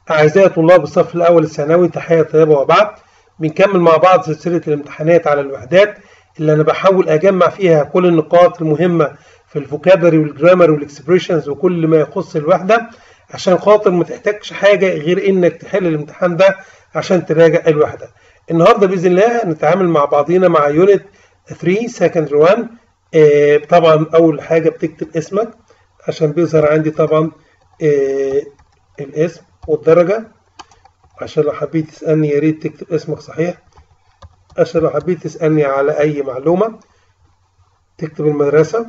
أعزائي طلاب الصف الأول الثانوي تحية طيبة وبعد بنكمل مع بعض سلسلة الامتحانات على الوحدات اللي أنا بحاول أجمع فيها كل النقاط المهمة في الفوكابري والجرامر والاكسبريشنز وكل ما يخص الوحدة عشان خاطر ما تحتاجش حاجة غير إنك تحل الامتحان ده عشان تراجع الوحدة. النهارده بإذن الله هنتعامل مع بعضينا مع يونت 3 سكندري 1 آه طبعا أول حاجة بتكتب اسمك عشان بيظهر عندي طبعا آه الاسم والدرجة عشان لو حبيت تسألني يا ريت تكتب اسمك صحيح عشان لو حبيت تسألني على أي معلومة تكتب المدرسة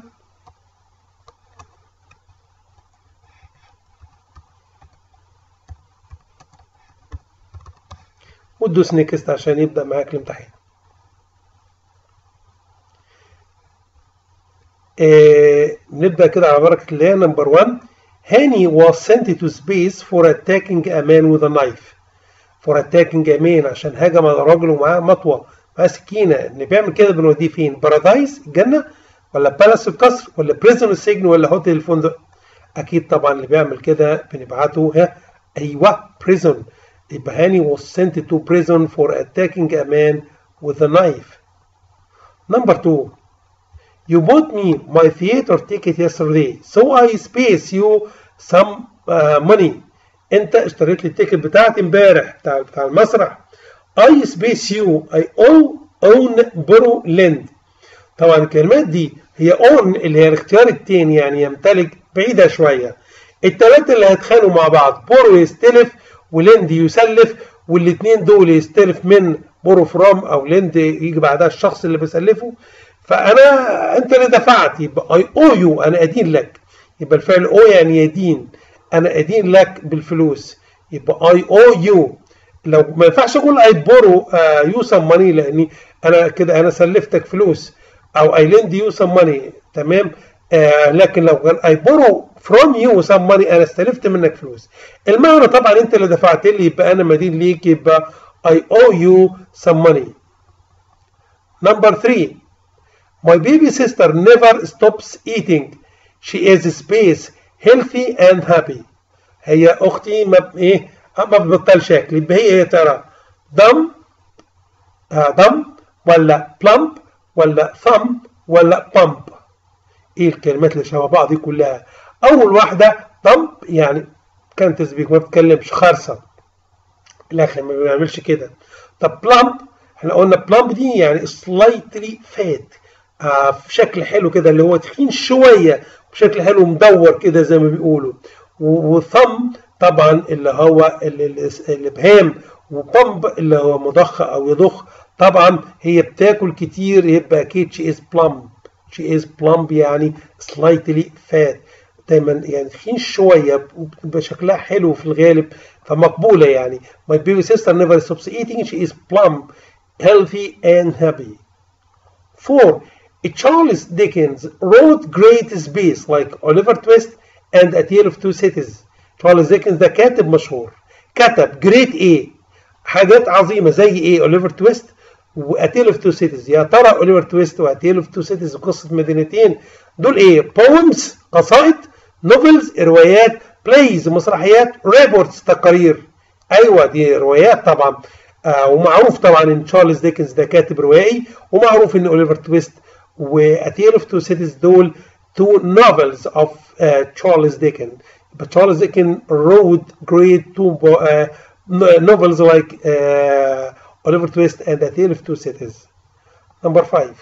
وتدوس نيكست عشان يبدأ معاك الامتحان آه نبدأ كده على بركة الله نمبر 1 هاني was sent to space for attacking a man with a knife for attacking a man عشان هاجم على راجل ومعاه مطوة معاه سكينة اللي بيعمل كده بنوديه فين بارادايس الجنة ولا بالاس القصر ولا بريزون السجن ولا هوتيل الفندق أكيد طبعا اللي بيعمل كده بنبعته ها أيوه بريزون يبقى هاني was sent to prison for attacking a man with a knife number two You bought me my theater ticket yesterday, so I space you some uh, money. أنت اشتريت لي التيكت بتاعتي امبارح بتاع بتاع المسرح. I space you, I own, own, borrow, lend. طبعا الكلمات دي هي own اللي هي الاختيار التاني يعني يمتلك بعيدة شوية. التلاتة اللي هيتخانقوا مع بعض borrow يستلف ولند يسلف والاتنين دول يستلف من borrow from أو lend يجي بعدها الشخص اللي بيسلفه فانا انت اللي دفعت يبقى اي او يو انا ادين لك يبقى الفعل او يعني يدين انا ادين لك بالفلوس يبقى اي او يو لو ما ينفعش اقول اي بورو يو سم ماني لاني انا كده انا سلفتك فلوس او اي لند يو سم ماني تمام آه لكن لو كان اي بورو فروم يو سم ماني انا استلفت منك فلوس المعنى طبعا انت اللي دفعت لي يبقى انا مدين ليك يبقى اي او يو سم ماني نمبر 3 My baby sister never stops eating. She is space, healthy and happy. هي أختي ما إيه ما بتبطلش أكل يبقى هي يا ترى دم آه دم ولا بلمب ولا ثم ولا بامب إيه الكلمات اللي شبه بعض دي كلها أول واحدة دمب يعني كان تسبيك ما بتتكلمش خرصة الآخر ما بيعملش كده طب بلمب احنا قلنا بلمب دي يعني slightly fat آه في شكل حلو كده اللي هو تخين شويه بشكل حلو مدور كده زي ما بيقولوا وثم طبعا اللي هو الابهام وبمب اللي هو مضخ او يضخ طبعا هي بتاكل كتير يبقى اكيد شي از بلمب شي از بلمب يعني سلايتلي فات دايما يعني تخين شويه وبتبقى شكلها حلو في الغالب فمقبوله يعني my baby sister never stops eating she is plump healthy and happy 4 Charles Dickens wrote great space like Oliver Twist and A Tale of Two Cities. Charles Dickens ده كاتب مشهور. كتب great ايه؟ حاجات عظيمة زي ايه؟ Oliver Twist و A Tale of Two Cities. يا ترى Oliver Twist و A Tale of Two Cities قصة مدينتين دول ايه؟ poems قصائد novels روايات plays مسرحيات reports تقارير. ايوه دي روايات طبعا. آه ومعروف طبعا ان تشارلز ديكنز ده كاتب روائي ومعروف ان اوليفر تويست و A Tale of Two Cities دول two novels of uh, Charles Dickens. But Charles Dickens wrote great two uh, novels like uh, Oliver Twist and A Tale of Two Cities. Number five.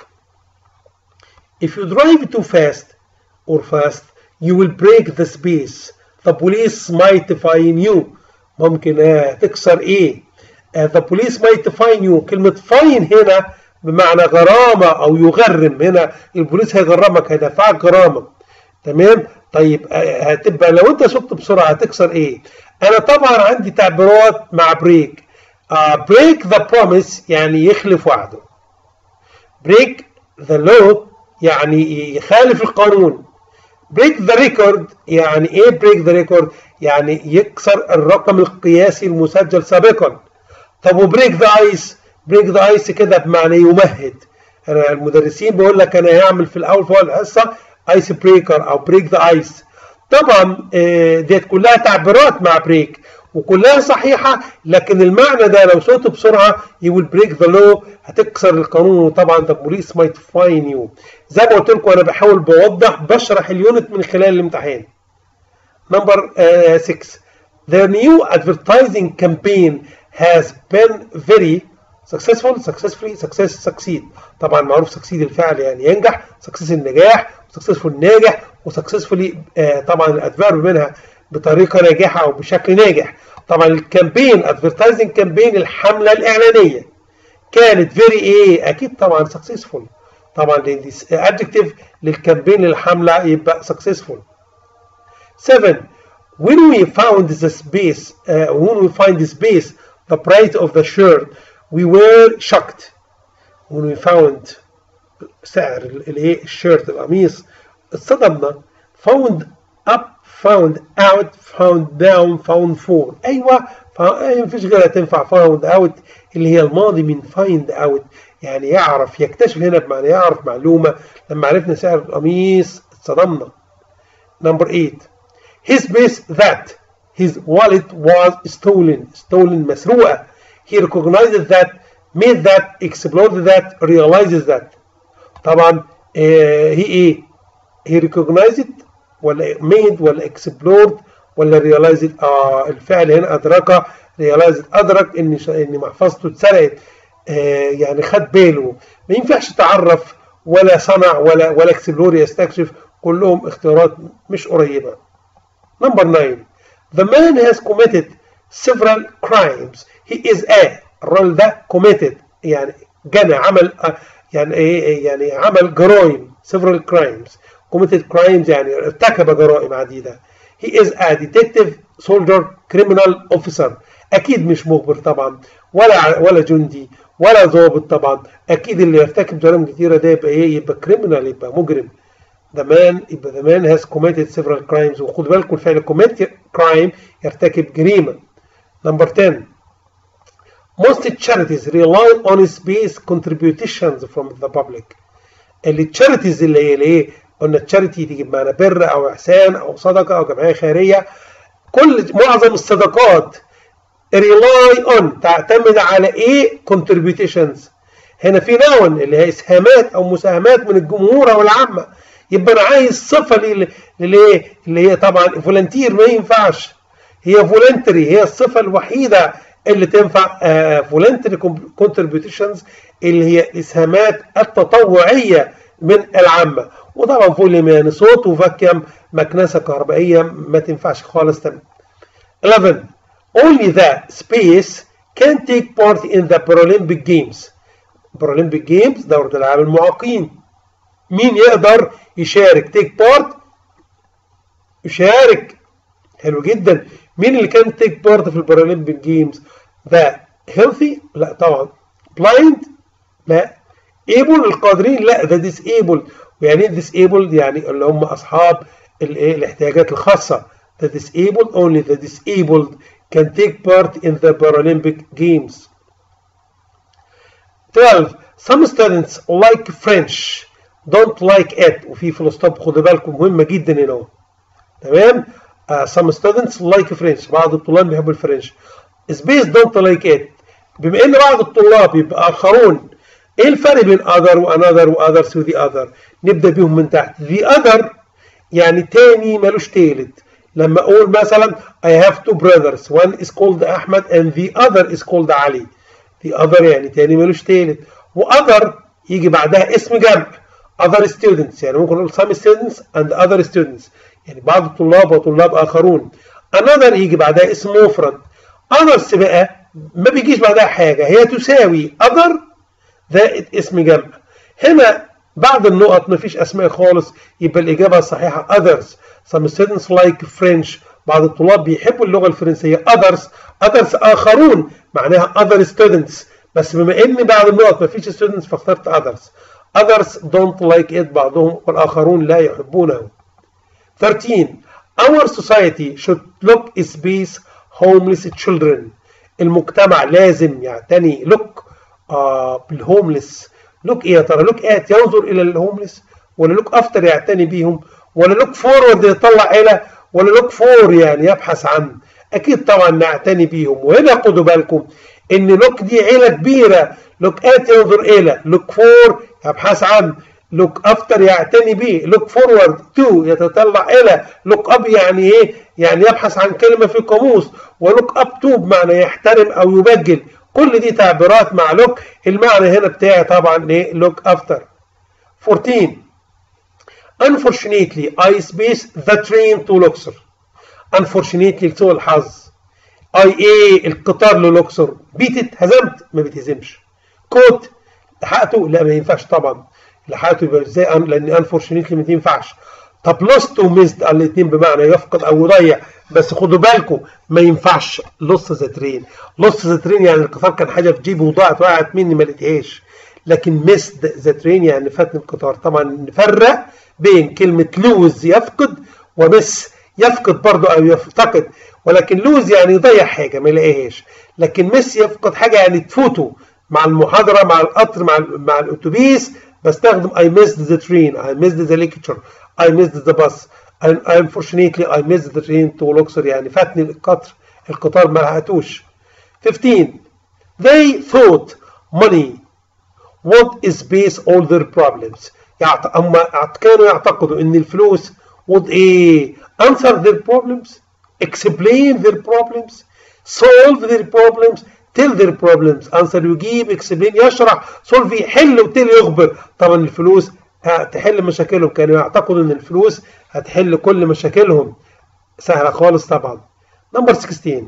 If you drive too fast or fast, you will break the space. The police might fine you. ممكن uh, تكسر ايه؟ uh, the police might fine you. كلمة fine هنا بمعنى غرامة أو يغرم هنا البوليس هيغرمك هيدفعك غرامة تمام طيب هتبقى لو أنت سقت بسرعة هتكسر إيه؟ أنا طبعا عندي تعبيرات مع بريك بريك ذا بروميس يعني يخلف وعده بريك ذا لو يعني يخالف القانون بريك ذا ريكورد يعني ايه بريك ذا ريكورد يعني يكسر الرقم القياسي المسجل سابقا طب وبريك ذا ايس بريك ذا ايس كده بمعنى يمهد انا المدرسين بيقول لك انا هعمل في الاول في الحصه ايس بريكر او بريك ذا ايس طبعا ديت كلها تعبيرات مع بريك وكلها صحيحة لكن المعنى ده لو صوت بسرعة you will break the law هتكسر القانون وطبعا the police might fine you زي ما قلت لكم أنا بحاول بوضح بشرح اليونت من خلال الامتحان number 6 the new advertising campaign has been very successful successfully success succeed طبعا معروف succeed الفعل يعني ينجح success النجاح successful ناجح وsuccessfully آه طبعا الادفيرب منها بطريقه ناجحه او بشكل ناجح طبعا الكامبين ادفرتايزنج كامبين الحمله الاعلانيه كانت فيري ايه اكيد طبعا successful طبعا لان دي adjective للكامبين الحمله يبقى successful 7 when we found the space uh, when we find the space the price of the shirt we were shocked when we found سعر الايه الشيرت القميص اتصدمنا found up found out found down found for ايوه مفيش غيرها تنفع found out اللي هي الماضي من find out يعني يعرف يكتشف هنا بمعنى يعرف معلومه لما عرفنا سعر القميص اتصدمنا number 8 his base that his wallet was stolen stolen مسروقه he recognized that made that explored that realizes that طبعا آه هي ايه he recognized ولا made ولا explored ولا realized اه الفعل هنا ادرك realized ادرك ان ان محفظته اتسرقت آه يعني خد باله ما ينفعش تعرف ولا صنع ولا ولا اكسبلور يستكشف كلهم اختيارات مش قريبه Number 9 The man has committed several crimes. He is a الراجل ده committed يعني جنى عمل يعني ايه يعني عمل جرائم several crimes committed crimes يعني ارتكب جرائم عديدة he is a detective soldier criminal officer اكيد مش مخبر طبعا ولا ولا جندي ولا ضابط طبعا اكيد اللي يرتكب جرائم كتيرة ده يبقى ايه يبقى criminal يبقى مجرم the man يبقى the man has committed several crimes وخدوا بالكم الفعل commit crime يرتكب جريمة number 10 most charities rely on space contributions from the public اللي charities اللي هي الايه قلنا charity تيجي بمعنى بر او احسان او صدقه او جمعيه خيريه كل معظم الصدقات rely on تعتمد على ايه contributions هنا في نون اللي هي اسهامات او مساهمات من الجمهور او العامه يبقى انا عايز صفه للايه اللي هي طبعا فولنتير ما ينفعش هي فولنتري هي الصفه الوحيده اللي تنفع فولنتري كونتريبيوشنز اللي هي الاسهامات التطوعيه من العامه وطبعا فوق يعني صوت وفاكيوم مكنسه كهربائيه ما تنفعش خالص تمام 11 only the space can take part in the Paralympic Games Paralympic Games دورة الألعاب المعاقين مين يقدر يشارك take part يشارك حلو جدا مين اللي كان تيك بارت في البارالمبيك جيمز ذا هيلثي لا طبعا بلايند لا ايبل القادرين لا ذا ديسيبل ويعني ايه ديسيبل يعني اللي هم اصحاب الايه الاحتياجات الخاصه the disabled only the disabled can take part in the Paralympic Games 12 some students like French don't like it وفي فول ستوب خدوا بالكم مهمه جدا هنا تمام uh, some students like French بعض الطلاب بيحبوا الفرنش space don't like it بما ان بعض الطلاب يبقى اخرون ايه الفرق بين other و another و others و the other نبدا بيهم من تحت the other يعني تاني ملوش تالت لما اقول مثلا I have two brothers one is called احمد and the other is called علي the other يعني تاني ملوش تالت و other يجي بعدها اسم جمع other students يعني ممكن نقول some students and other students يعني بعض الطلاب وطلاب آخرون another يجي بعدها اسم مفرد others بقى ما بيجيش بعدها حاجة هي تساوي other زائد اسم جمع هنا بعد النقط مفيش أسماء خالص يبقى الإجابة الصحيحة others some students like French بعض الطلاب بيحبوا اللغة الفرنسية others others آخرون معناها other students بس بما إن بعد النقط مفيش students فاخترت others others don't like it بعضهم والآخرون لا يحبونه 13 our society should look space homeless children المجتمع لازم يعتني look آه بالهوملس look ايه يا ترى look at ينظر الى الهوملس ولا look after يعتني بيهم ولا look forward يطلع الى ولا look for يعني يبحث عن اكيد طبعا نعتني بيهم وهنا خدوا بالكم ان لوك دي عيله كبيره لوك ات ينظر الى لوك فور يبحث عن لوك افتر يعتني به لوك فورورد تو يتطلع الى لوك اب يعني ايه يعني يبحث عن كلمه في قاموس ولوك اب تو بمعنى يحترم او يبجل كل دي تعبيرات مع لوك المعنى هنا بتاعي طبعا ايه لوك افتر 14 unfortunately I spaced the train to Luxor unfortunately لسوء الحظ I ايه القطار للوكسور بيتت هزمت ما بيتهزمش كوت لحقته لا ما ينفعش طبعا لحقته يبقى ازاي لان انفورشنتلي ما ينفعش طب لوست وميزد الاثنين بمعنى يفقد او يضيع بس خدوا بالكم ما ينفعش لص ذا ترين لص ذا ترين يعني القطار كان حاجه في جيبي وضاعت وقعت مني ما لقيتهاش لكن ميسد ذا ترين يعني فاتني القطار طبعا نفرق بين كلمه لوز يفقد ومس يفقد برضه او يفتقد ولكن لوز يعني يضيع حاجه ما يلاقيهاش لكن مس يفقد حاجه يعني تفوته مع المحاضره مع القطر مع مع الاتوبيس بستخدم I missed the train I missed the lecture I missed the bus I, unfortunately I missed the train to Luxor يعني فاتني القطر القطار ما لحقتوش 15 they thought money would space all their problems يعت... هم كانوا يعتقدوا ان الفلوس would ايه answer their problems explain their problems solve their problems tell their problems answer يجيب explain يشرح solve يحل وتل يخبر طبعا الفلوس تحل مشاكلهم كانوا يعتقدوا ان الفلوس هتحل كل مشاكلهم سهله خالص طبعا number 16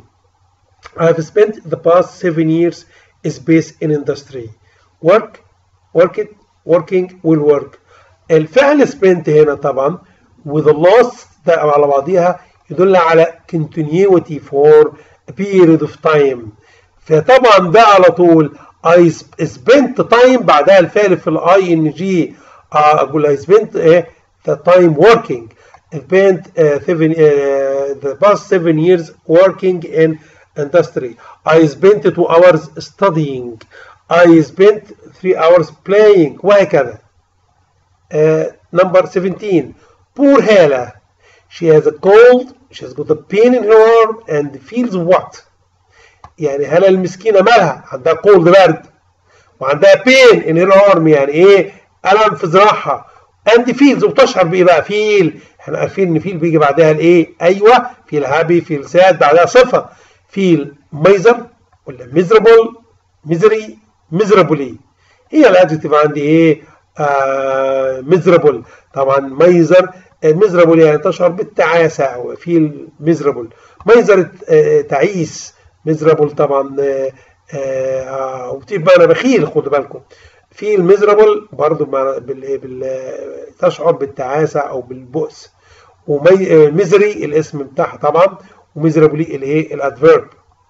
I have spent the past seven years is based in industry work work it working will work الفعل spent هنا طبعا with the loss ده على بعضيها يدل على continuity for a period of time فطبعا ده على طول I spent time بعدها الفعل في الاي ان جي اقول I spent uh, the time working I spent uh, seven, uh, the past seven years working in industry I spent two hours studying I spent three hours playing وهكذا uh, number 17 poor Hela she has a cold she has got a pain in her arm and feels what يعني هلا المسكينة مالها عندها كولد برد وعندها بين ان هير ارم يعني ايه ألم في ذراعها اند فيلز وبتشعر بايه بقى فيل احنا عارفين ان فيل بيجي بعدها الايه ايوه فيل هابي فيل ساد بعدها صفه فيل ميزر ولا ميزربل ميزري ميزرابولي هي الادجكتيف عندي ايه آه ميزرابل طبعا ميزر ميزرابل يعني تشعر بالتعاسه او فيل ميزرابل ميزر آه تعيس ميزرابل طبعا آه آه وبتيجي بمعنى بخيل خدوا بالكم في الميزرابل برضه بال... بال... تشعر بالتعاسة أو بالبؤس وميزري الاسم بتاعها طبعا وميزرابلي الايه الادفيرب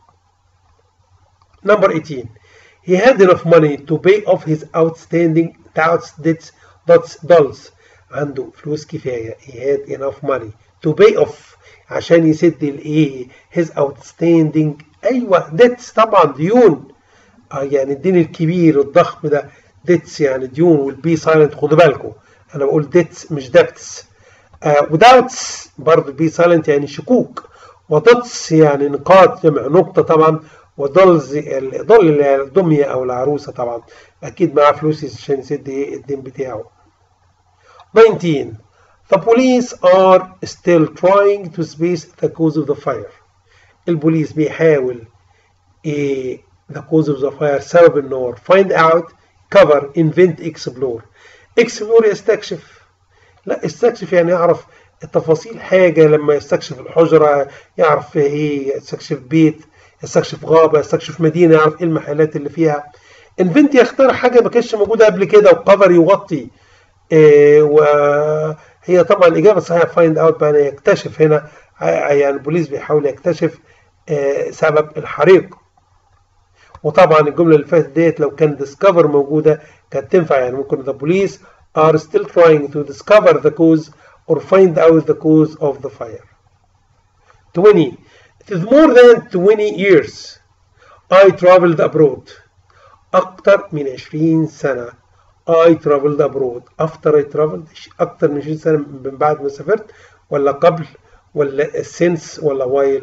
Number 18 He had enough money to pay off his outstanding tax debts debts عنده فلوس كفاية he had enough money to pay off عشان يسد الايه his outstanding ايوه debts طبعا ديون آه يعني الدين الكبير الضخم ده debts يعني ديون والبي سايلنت خدوا بالكم انا بقول debts مش debts آه وداوتس برضه بي سايلنت يعني شكوك ودوتس يعني نقاط جمع نقطة طبعا ودولز الضل اللي هي الدمية أو العروسة طبعا أكيد معاه فلوس عشان يسد إيه الدين بتاعه 19 The police are still trying to space the cause of the fire البوليس بيحاول إيه the cause of the fire سبب النار find out cover invent explore explore يستكشف لا استكشف يعني يعرف التفاصيل حاجة لما يستكشف الحجرة يعرف ايه يستكشف بيت يستكشف غابة يستكشف مدينة يعرف ايه المحلات اللي فيها انفنت يختار حاجة ما كانتش موجودة قبل كده وكفر يغطي إيه وهي طبعا الإجابة الصحيحة فايند اوت بقى يكتشف هنا يعني البوليس بيحاول يكتشف إيه سبب الحريق وطبعا الجملة اللي فاتت ديت لو كان discover موجودة كانت تنفع يعني ممكن the police are still trying to discover the cause or find out the cause of the fire. 20. It is more than 20 years I traveled abroad. أكثر من 20 سنة I traveled abroad. After I traveled أكثر من 20 سنة من بعد ما سافرت ولا قبل ولا since ولا while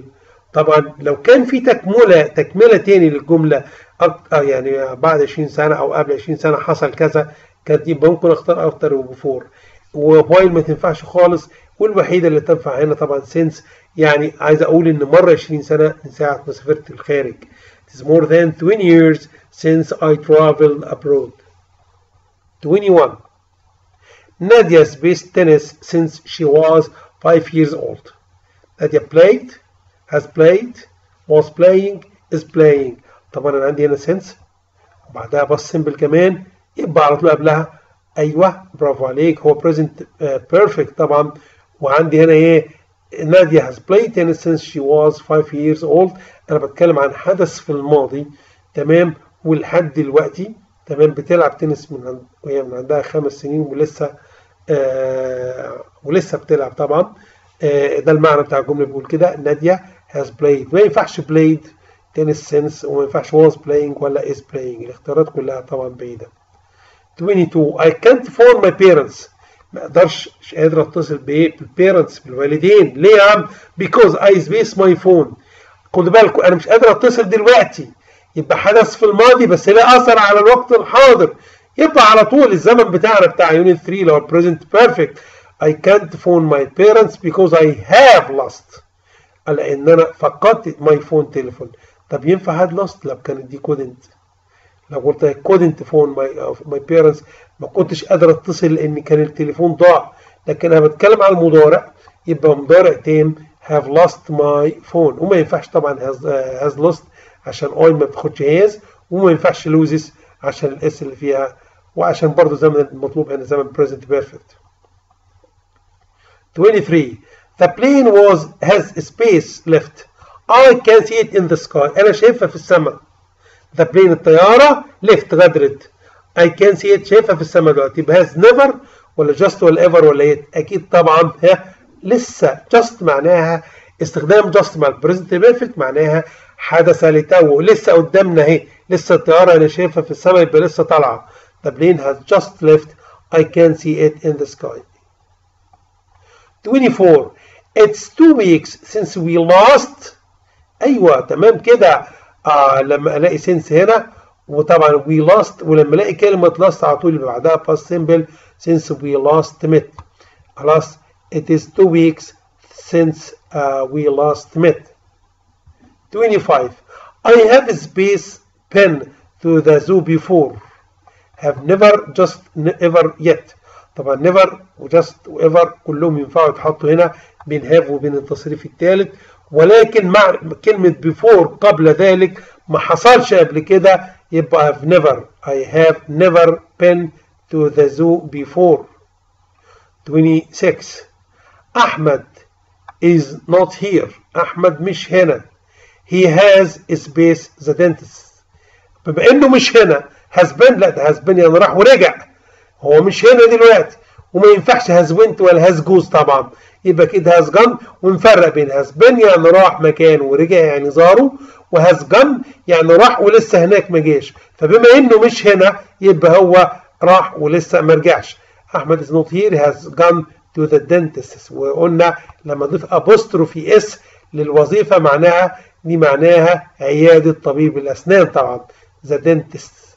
طبعا لو كان في تكمله تكمله تاني للجمله يعني بعد 20 سنه او قبل 20 سنه حصل كذا كانت يبقى ممكن اختار افتر وبفور ووايل ما تنفعش خالص والوحيده اللي تنفع هنا طبعا سينس يعني عايز اقول ان مره 20 سنه من ساعه ما سافرت الخارج It is more than 20 years since I traveled abroad 21 Nadia spaced tennis since she was 5 years old Nadia played has played was playing is playing طبعا انا عندي هنا since وبعدها بس سمبل كمان يبقى على طول قبلها ايوه برافو عليك هو present perfect طبعا وعندي هنا ايه نادية has played tennis since she was 5 years old انا بتكلم عن حدث في الماضي تمام ولحد دلوقتي تمام بتلعب تنس من عند وهي من عندها خمس سنين ولسه آه ولسه بتلعب طبعا آه ده المعنى بتاع الجمله بيقول كده نادية has played ما ينفعش played tennis since وما ينفعش was playing ولا is playing الاختيارات كلها طبعا بعيده 22 I can't phone my parents ما اقدرش مش قادر اتصل بايه بالبيرنتس بالوالدين ليه يا عم because I space my phone خدوا بالكم انا مش قادر اتصل دلوقتي يبقى حدث في الماضي بس له اثر على الوقت الحاضر يبقى على طول الزمن بتاعنا بتاع يونت 3 اللي هو present perfect I can't phone my parents because I have lost لان انا فقدت ماي فون تليفون طب ينفع had lost لو كانت دي couldn't لو قلت I couldn't phone my, uh, my parents ما كنتش قادر اتصل لان كان التليفون ضاع لكن انا بتكلم عن المضارع يبقى مضارع تام have lost my phone وما ينفعش طبعا has, uh, has lost عشان I ما بتاخدش has وما ينفعش loses عشان الاس اللي فيها وعشان برضه زمن المطلوب هنا زمن present perfect 23 the plane was has space left I can see it in the sky انا شايفها في السماء the plane الطيارة left غادرت I can see it شايفها في السماء دلوقتي يبقى has never ولا just ولا ever ولا yet أكيد طبعا ها لسه just معناها استخدام just مع البريزنت بيرفكت معناها حدث لتو لسه قدامنا اهي لسه الطيارة أنا شايفها في السماء يبقى لسه طالعة the plane has just left I can see it in the sky 24 it's two weeks since we lost أيوة تمام كده آه لما الاقي سنس هنا وطبعا وي لاست ولما الاقي كلمه لاست على طول اللي بعدها باست سيمبل since we last met خلاص it is two weeks since uh, we last met 25 I have space pen to the zoo before have never just ever yet طبعا never وجاست وايفر كلهم ينفعوا يتحطوا هنا بين have وبين التصريف الثالث ولكن مع كلمة before قبل ذلك ما حصلش قبل كده يبقى I've never I have never been to the zoo before 26 أحمد is not here أحمد مش هنا he has space the dentist بما إنه مش هنا has been لا ده has been يعني راح ورجع هو مش هنا دلوقتي وما ينفعش has went ولا has goes طبعا يبقى كده هاز جن ونفرق بين هاز بن يعني راح مكان ورجع يعني زاره وهاز جن يعني راح ولسه هناك ما جاش فبما انه مش هنا يبقى هو راح ولسه ما رجعش احمد is not here has gone to the dentist وقلنا لما نضيف apostrophe اس للوظيفه معناها دي معناها عياده طبيب الاسنان طبعا the dentist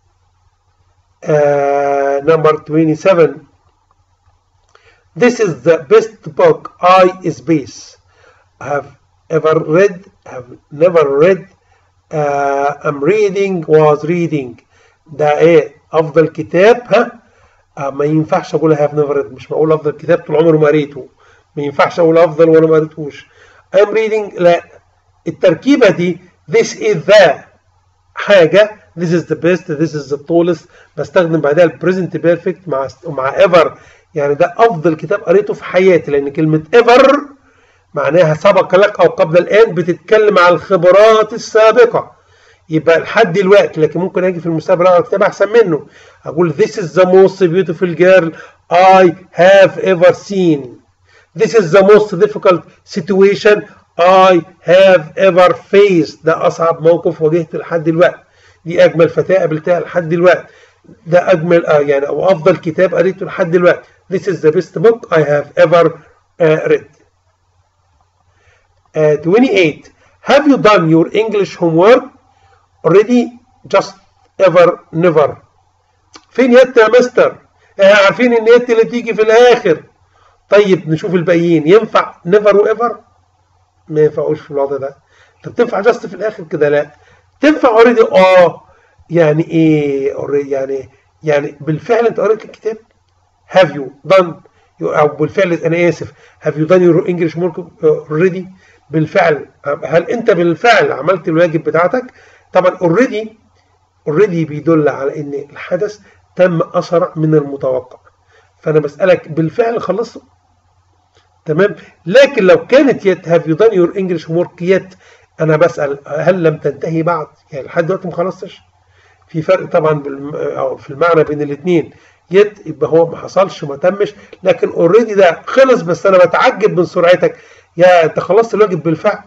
uh, number 27 This is the best book I space have ever read, have never read, uh, I'm reading, was reading. ده ايه افضل كتاب ها آه ما ينفعش اقول have never read مش معقول افضل كتاب طول عمري ما قريته ما ينفعش اقول افضل وانا ما قريتهوش I'm reading لا التركيبه دي this is the حاجه this is the best this is the tallest بستخدم بعدها البريزنت بيرفكت مع مع ever يعني ده افضل كتاب قريته في حياتي لان كلمه ايفر معناها سبق لك او قبل الان بتتكلم عن الخبرات السابقه يبقى لحد دلوقتي لكن ممكن اجي في المستقبل اقرا كتاب احسن منه اقول this is the most beautiful girl I have ever seen this is the most difficult situation I have ever faced ده اصعب موقف واجهته لحد دلوقتي دي اجمل فتاه قابلتها لحد دلوقتي ده اجمل آه يعني او افضل كتاب قريته لحد دلوقتي This is the best book I have ever uh, read. Uh, 28. have you done your English homework already just ever never فين يت يا مستر احنا عارفين ان يت اللي تيجي في الاخر طيب نشوف الباقيين ينفع never وايفر ما ينفعوش في الوضع ده طب تنفع جاست في الاخر كده لا تنفع اوريدي اه يعني ايه already يعني يعني بالفعل انت قريت الكتاب have you done او بالفعل انا اسف have you done your English homework already بالفعل هل انت بالفعل عملت الواجب بتاعتك طبعا already already بيدل على ان الحدث تم اسرع من المتوقع فانا بسالك بالفعل خلصته تمام لكن لو كانت يت have you done your English homework yet انا بسال هل لم تنتهي بعد يعني لحد دلوقتي ما خلصتش في فرق طبعا أو في المعنى بين الاثنين يت يبقى هو ما حصلش ما تمش لكن اوريدي ده خلص بس انا بتعجب من سرعتك يا انت خلصت الواجب بالفعل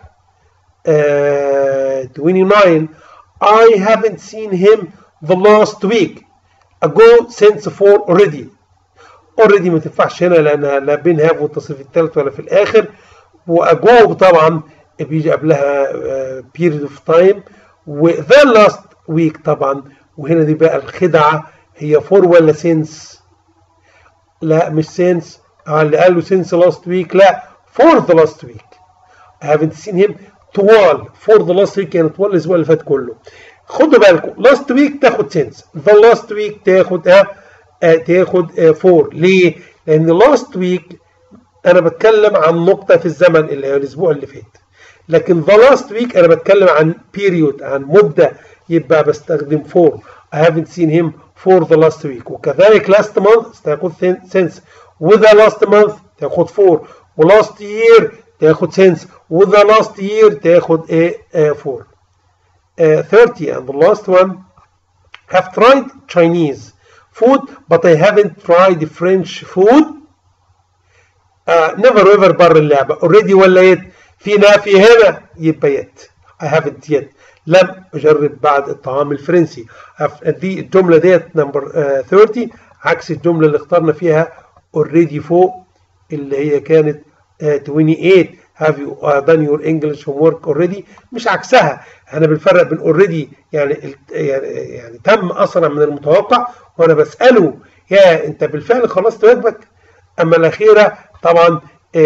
uh, 29 I haven't seen him the last week ago since four already already ما تنفعش هنا لانها لا بين هاف والتصريف الثالث ولا في الاخر واجو طبعا بيجي قبلها uh, period of time و the last week طبعا وهنا دي بقى الخدعه هي فور ولا سينس لا مش سينس اللي قال له سينس لاست ويك لا فور ذا لاست ويك I haven't seen him طوال فور ذا لاست ويك يعني طوال الاسبوع اللي فات كله خدوا بالكم لاست ويك تاخد سينس ذا لاست ويك تاخد اه, آه تاخد فور آه ليه؟ لان لاست ويك انا بتكلم عن نقطه في الزمن اللي هي الاسبوع اللي فات لكن ذا لاست ويك انا بتكلم عن بيريود عن مده يبقى بستخدم فور I haven't seen him for the last week وكذلك last month تاخد since with the last month تاخد for و last year تاخد since with the last year تاخد ايه uh, for uh, 30 and the last one have tried Chinese food but I haven't tried French food uh, never ever بره اللعبة already ولا يت في نافي هنا يبقى يت I haven't yet لم أجرب بعد الطعام الفرنسي دي الجملة ديت نمبر 30 عكس الجملة اللي اخترنا فيها already فوق اللي هي كانت 28 have you done your English homework already مش عكسها احنا بنفرق بين already يعني يعني يعني تم اسرع من المتوقع وانا بساله يا انت بالفعل خلصت واجبك اما الاخيره طبعا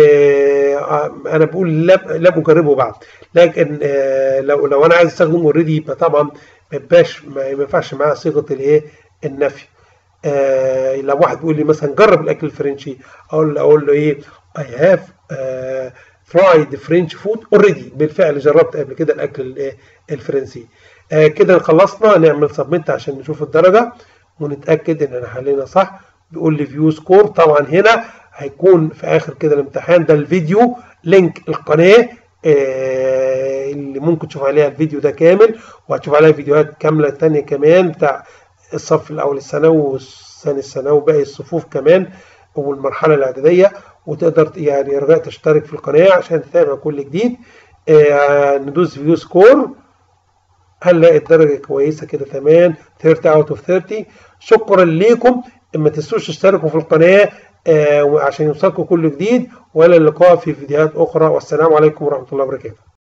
انا بقول لم لم اجربه بعد لكن لو لو انا عايز استخدم اوريدي يبقى طبعا ما يبقاش ما ينفعش معاه صيغه الايه النفي لو واحد بيقول لي مثلا جرب الاكل الفرنسي اقول له اقول له ايه I have tried French food already بالفعل جربت قبل كده الاكل الفرنسي كده خلصنا نعمل سبمنت عشان نشوف الدرجه ونتاكد ان احنا حلينا صح بيقول لي فيو سكور طبعا هنا هيكون في اخر كده الامتحان ده الفيديو لينك القناه آه اللي ممكن تشوف عليها الفيديو ده كامل وهتشوف عليها فيديوهات كامله تانية كمان بتاع الصف الاول الثانوي والثاني الثانوي وباقي الصفوف كمان والمرحله الاعداديه وتقدر يعني رجاء تشترك في القناه عشان تتابع كل جديد آه ندوس فيو سكور هنلاقي الدرجه كويسه كده تمام 30 اوت اوف 30 شكرا ليكم ما تنسوش تشتركوا في القناه آه عشان يوصلكم كل جديد والى اللقاء في فيديوهات اخرى والسلام عليكم ورحمه الله وبركاته